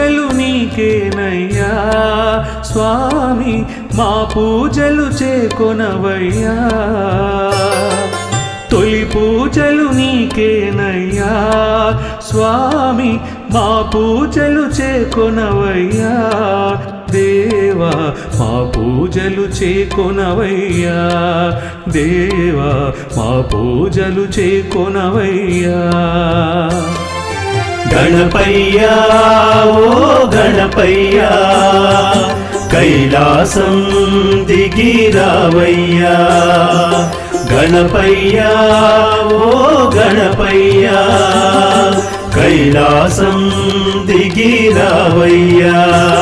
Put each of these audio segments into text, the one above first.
పూజలు నీకేనయ్యా స్వామి మా పూజలు చేకొనవయ్యా తొలి పూజలు నీకేనయ్యా స్వామి మా పూజలు చేకొనవయ్యా దేవా మా పూజలు చేకొనవయ్యా దేవా మా పూజలు చేకొనవయ్యా గణపయ్యా ఓ గణపయ్యా కైలాసం దిగిరావయ్యా గణపయ్యా ఓ గణపయ్యా కైలాసం దిగిరావయ్యా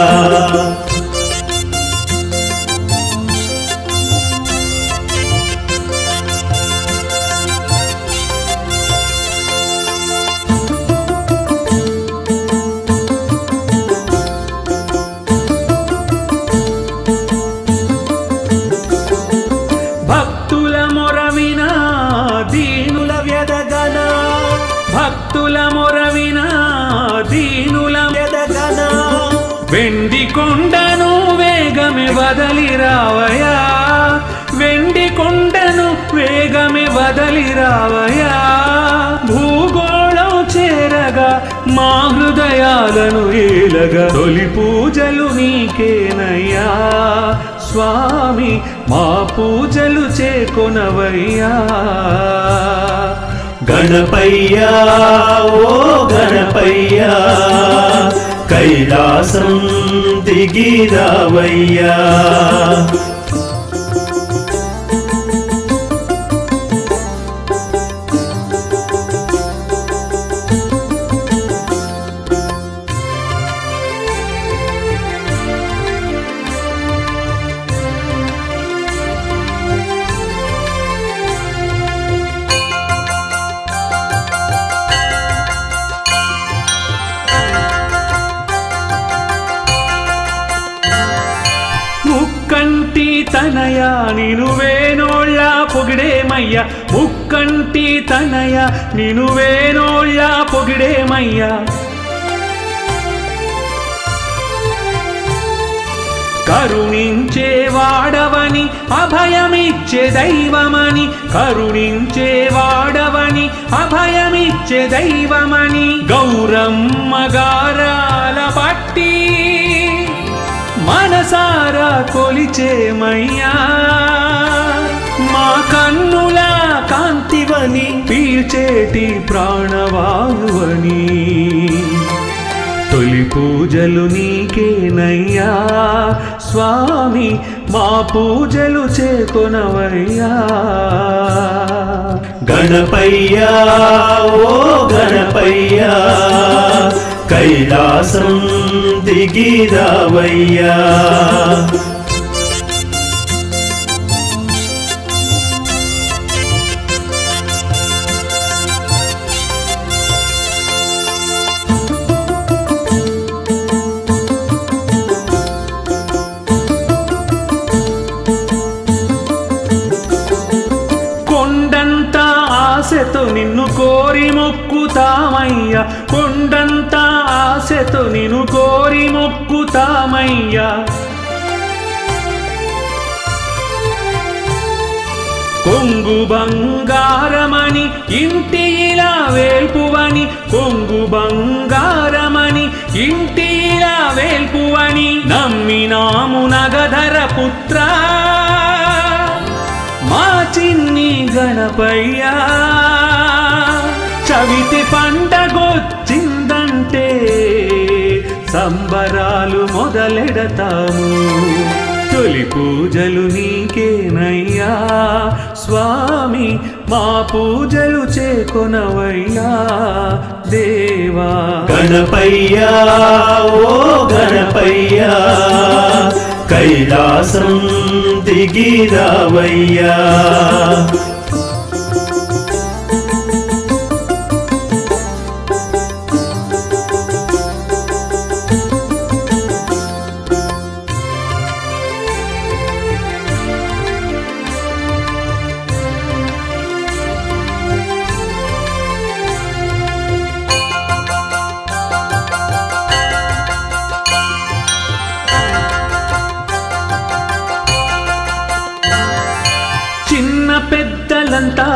భక్తుల మొరవిన దీనుల వ్యదగన భక్తుల మొరవిన దీనుల వ్యదగన వెండి కొండను వేగమే వదలి రావయా వెండి కొండను వేగమే వదలి రావయా భూగోళం చేరగా మా హృదయాలను ఏలగా తొలి పూజలు నీకేనయ్యా స్వామి మా పూజలు చేకొనవయ్యా గణపయ్యా ఓ గణపయ్యా కైలాసం దిగిరావయ్యా ముక్కంటి తనయ నిను వేనోళ్ళ పొగిడేమయ్య ముక్కంటి తనయ నిను వేనోళ్ళ పొగిడేమయ్య కరుణించే వాడవని అభయమిచ్చే దైవమని కరుణించే వాడవని అభయమిచ్చే దైవమని గౌరమ్మ గారాల పట్టి మనసారా కొలిచేమయ్యా మా కన్నుల కాంతివని పీల్చేటి ప్రాణవాయువని తొలి పూజలు నీకేనయ్యా స్వామి మా పూజలు చేకొనవయ్యా గణపయ్యా ఓ గణపయ్యా కైలాసం దిగిరావయ్యా కొండంత ఆశతో నిన్ను కోరి మొక్కుతామయ్యా కొండంత ఆశతో నిన్ను కోరి మొక్కుతామయ్యా కొంగు బంగారమని ఇంటి ఇలా వేల్పువని కొంగు బంగారమని ఇంటి ఇలా వేల్పువని నమ్మినాము నగధర పుత్ర మా చిన్ని గణపయ్యా చవితి పండగొచ్చిందంటే సంబరాలు మొదలెడతాము తొలి పూజలు నీకేనయ్యా స్వామి మా పూజలు చేకొనవయ్యా దేవా గణపయ్యా ఓ గణపయ్యా కైలాసం దిగిరావయ్యా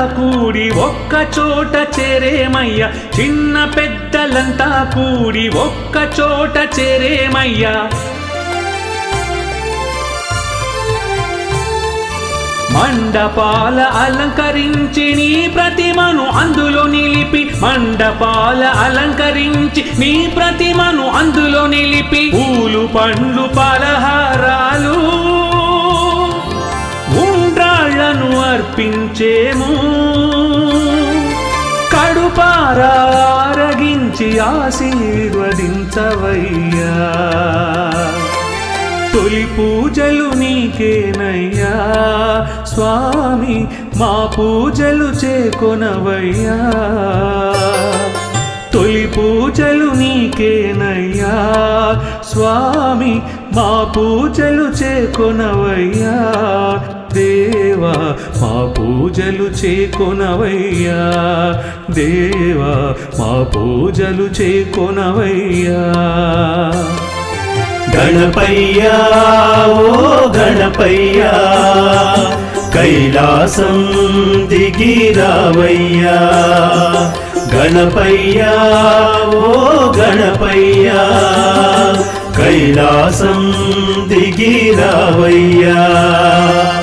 కూడి ఒక్క చోట చేరేమయ్యా చిన్న పెద్దలంతా కూడి ఒక్క చోట చేరేమయ్యా మండపాల అలంకరించి నీ ప్రతిమను అందులో నిలిపి మండపాల అలంకరించి నీ ప్రతిమను అందులో నిలిపి పూలు పండ్లు పలహారాలు ఉండ్రాళ్లను అర్పించేము కడుపారా ఆరగించి ఆశీర్వదించవయ్యా తొలి పూజలు నీకేనయ్యా స్వామి మా పూజలు చేకొనవయ్యా తొలి పూజలు నీకేనయ్యా స్వామి మా పూజలు చేకొనవయ్యా దేవా మా పూజలు చేకొనవయ్యా దేవా మా పూజలు చేకొనవయ్యా గణపయ్యా ఓ గణపయ్యా కైలాసం దిగిరావయ్యా గణపయ్యా ఓ గణపయ్యా కైలాసం దిగిరావయ్యా